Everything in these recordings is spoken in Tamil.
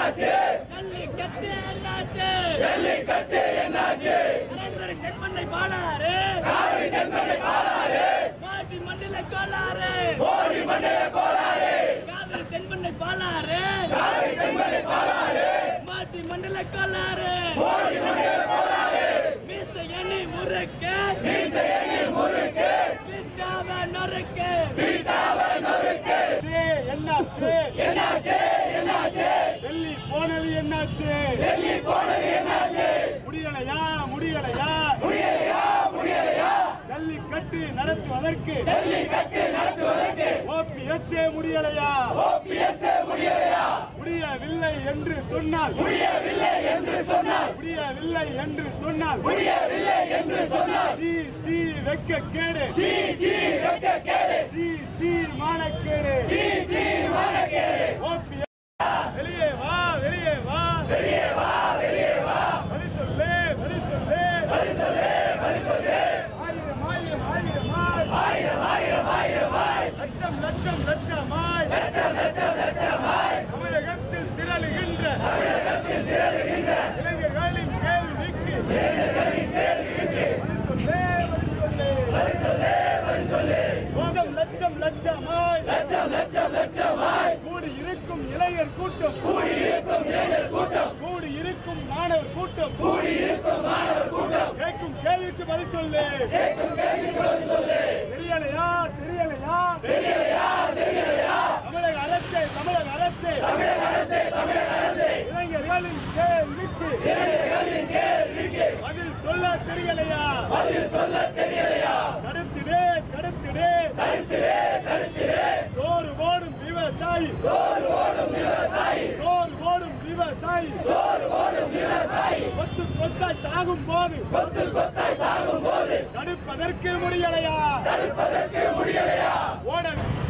என்னாச்சு ஜல்லிக்கட்டு என்னாச்சு ஜல்லிக்கட்டு என்னாச்சு நரேந்திர கண்மண்ணை பாலாறு காவிரி தென்மலை பாலாறு மாட்டி மண்ணில கோளாறு கோடி மண்ணில கோளாறு காவிரி தென்மண்ணை பாலாறு காவிரி தென்மலை பாலாறு மாட்டி மண்ணில கோளாறு கோடி மண்ணில கோளாறு மீச எண்ணி முறுக்கு மீசை எண்ணி முறுக்கு சித்தாவ நொறுக்கு வீட்டாவ நொறுக்கு என்னாச்சு என்னாச்சு என்னாச்சு டெல்லி போனது என்னாச்சு டெல்லி போனது என்னாச்சு முடியலையா முடியலையா முடியலையா முடியலையா ஜல்லிக்கட்டு நடத்துவதற்கு ஜல்லிக்கட்டு நடத்துவதற்கு ஓபிஎஸ் முடியலையா ஓபிஎஸ் முடியலையா முடியவில்லை என்று சொன்னால் முடியவில்லை என்று சொன்னால் முடியவில்லை என்று சொன்னால் முடியவில்லை என்று சொன்னால் சி சி வெக்க கேடு ஜி ஜி வெக்க கேடு சி சி மானக்கேடு ஜி ஜி மானக்கேடு ஓபிஎஸ் வெளியே வா வெளியே வா வெளியே வா வெளியே வா பதில் சொல்லு பதில் சொல்லு பதில் சொல்லு பதில் சொல்லு ஆயிரம் ஆயிரம் ஆயிரமாய் ஆயிரம் ஆயிரம் ஆயிரமாய் லட்சம் லட்சம் லட்சமாய் லட்சம் லட்சம் லட்சமாய் தமிழகத்தில் திரளுகின்ற தமிழகத்தில் திரளுகின்ற இளைஞர்களின் கேள்விக்கு இளைஞர்களின் கேள்விக்கு பதில் சொல்லு பதில் சொல்லு பதில் சொல்லு பதில் சொல்லு லட்சம் லட்சம் லட்சமாய் லட்சம் லட்சம் லட்சமாய் கூடி இருக்கும் இளைஞர் கூட்டம் கூடி இருக்கும் இளைஞர் கூட்டம் கூடி இருக்கும் மாணவர் கூட்டம் கூடி இருக்கும் மாணவர் கூட்டம் கேட்கும் கேள்விக்கு பதில் சொல்லு கேட்கும் கேள்விக்கு பதில் சொல்லு தெரியலையா தெரியலையா தெரியலையா தெரியலையா தமிழக அரசு தமிழக அரசு தமிழக அரசே தமிழக அரசே இளைஞர்களின் கேள்விக்கு இளைஞர்களின் கேள்விக்கு பதில் சொல்ல தெரியலையா பதில் சொல்ல தெரியலையா தடுத்திடே தடுத்திடே தடுத்திரே தடுத்திரே சோறு ஓடும் விவசாயி சோறு ஓடும் விவசாயி சோறு ஓடும் விவசாயி சோறு ஓடும் விவசாயி கொத்து கொத்தாய் சாகும் போது கொத்து கொத்தாய் சாகும் போது தடுப்பதற்கு முடியலையா தடுப்பதற்கு முடியலையா ஓட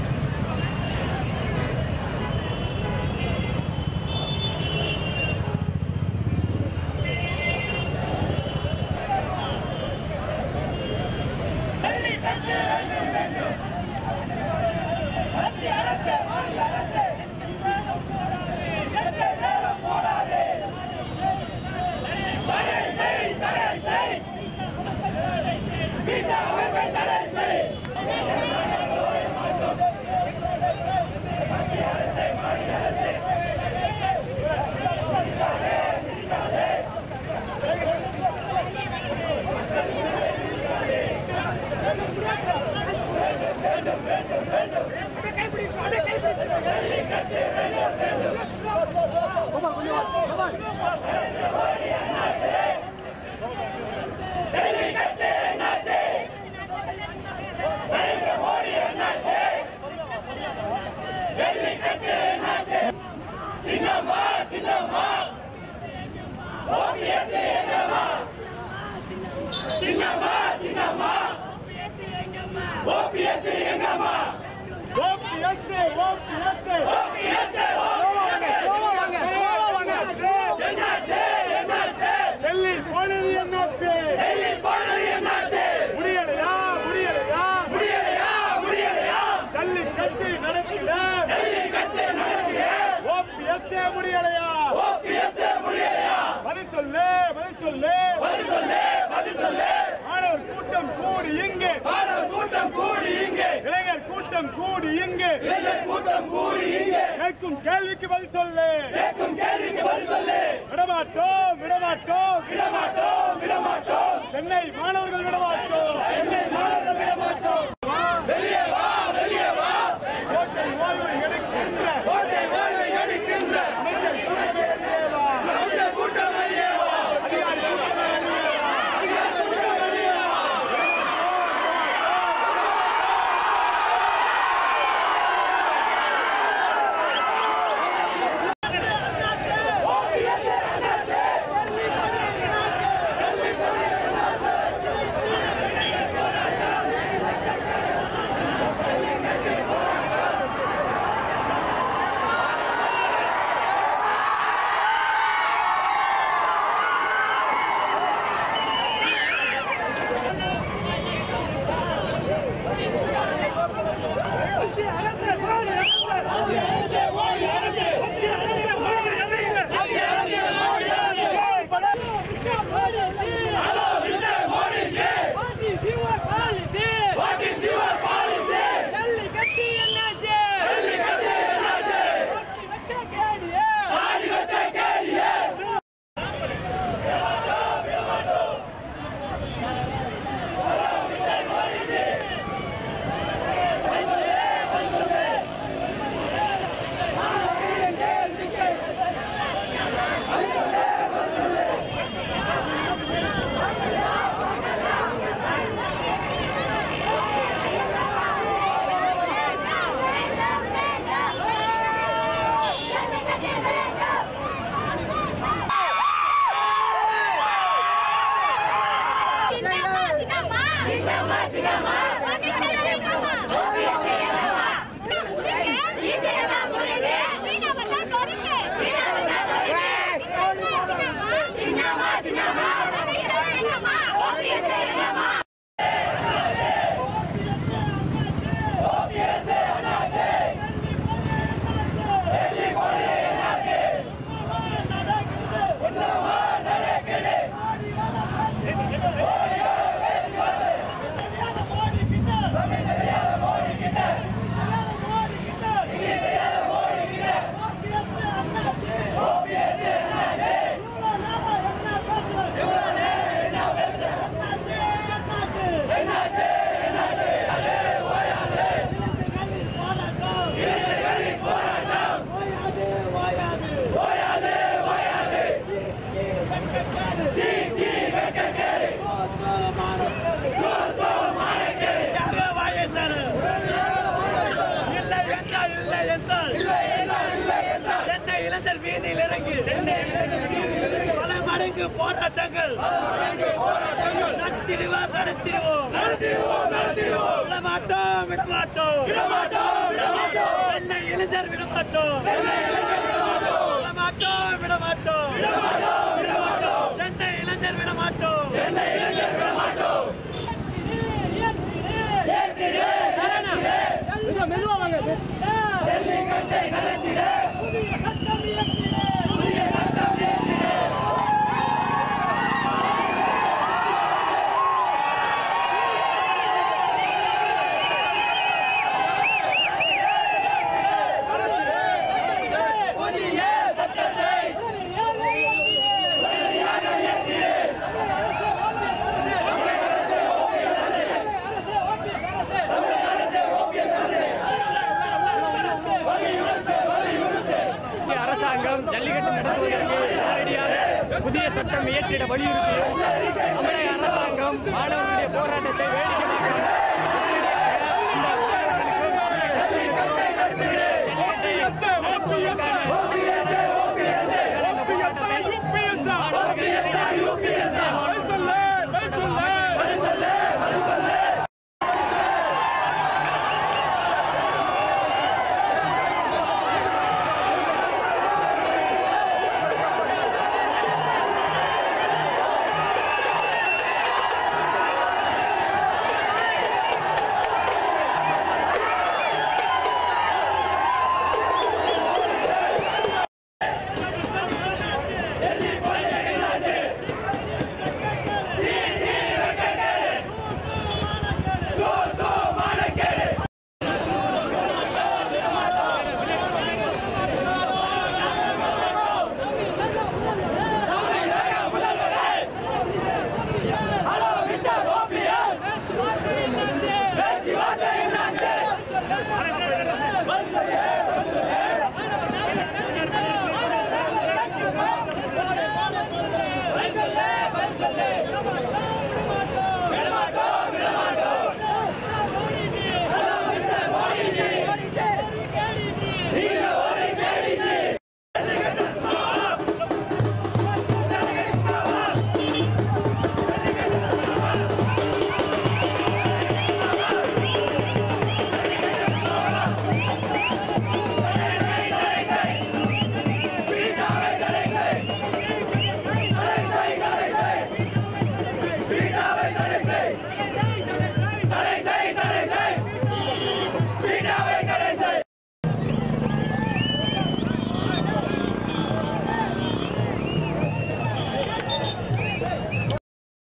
சின்னம்மா சின்னம்மா ஓபிஎஸ் எங்கம்மா சின்னம்மா சின்னம்மா ஓபிஎஸ் எங்கம்மா ஓபிஎஸ் ஓபிஎஸ் ஓபிஎஸ் என்னாச்சு என்னாச்சு டெல்லி போனது என்னாச்சு டெல்லி போனது என்னாச்சு முடியலையா முடியலையா முடியலையா முடியலையா ஜல்லிக்கட்டு நடத்திட டெல்லி கட்டு நடத்திய ஓபிஎஸ் முடியலையா ஓபிஎஸ் முடியலையா பதில் சொல்லு பதில் சொல்லு பதில் சொல்லு பதில் சொல்லு மாணவர் கூட்டம் கூடி இங்கு மாணவர் கூட்டம் கூடி இங்கே இளைஞர் கூட்டம் கூடி இங்கு இளைஞர் கூட்டம் கூடி இங்கே கேட்கும் கேள்விக்கு பதில் சொல்லு கேட்கும் கேள்விக்கு பதில் சொல்லு விடமாட்டோம் விடமாட்டோம் விடமாட்டோம் விடமாட்டோம் சென்னை மாணவர்கள் விடமாட்டோம் சென்னை மாணவர்கள் விடமாட்டோம் வெளியே வா வெளியே வா கோட்டை ஓய்வு எடுக்கின்ற கோட்டை வாழ்வை எடுக்கின்ற அமைச்சர் கூட்டம் வெளியே வா. அமைச்சர் கூட்டம் வெளியே வா அதிகாரி கூட்டம் வெளியே வா. அதிகார கூட்டம் வெளியே வா ஓபிஎஸ் சென்னை இளைஞர் வீதியில் இறங்கி பல மடங்கு போராட்டங்கள் நடத்திடுவோம் நடத்திடுவோம் விடமாட்டோம் விடமாட்டோம் சென்னை இளைஞர் விடமாட்டோம் விடமாட்டோம் விடமாட்டோம் சென்னை இளைஞர் விடமாட்டோம் மெதுவா வாங்க இந்திய அரசாங்கம் ஜல்லிக்கட்டு நடத்துவதற்கு நேரடியாக புதிய சட்டம் இயற்றிட வலியுறுத்தியும் தமிழக அரசாங்கம் மாணவர்களுடைய போராட்டத்தை வேடிக்கை பார்க்காமல்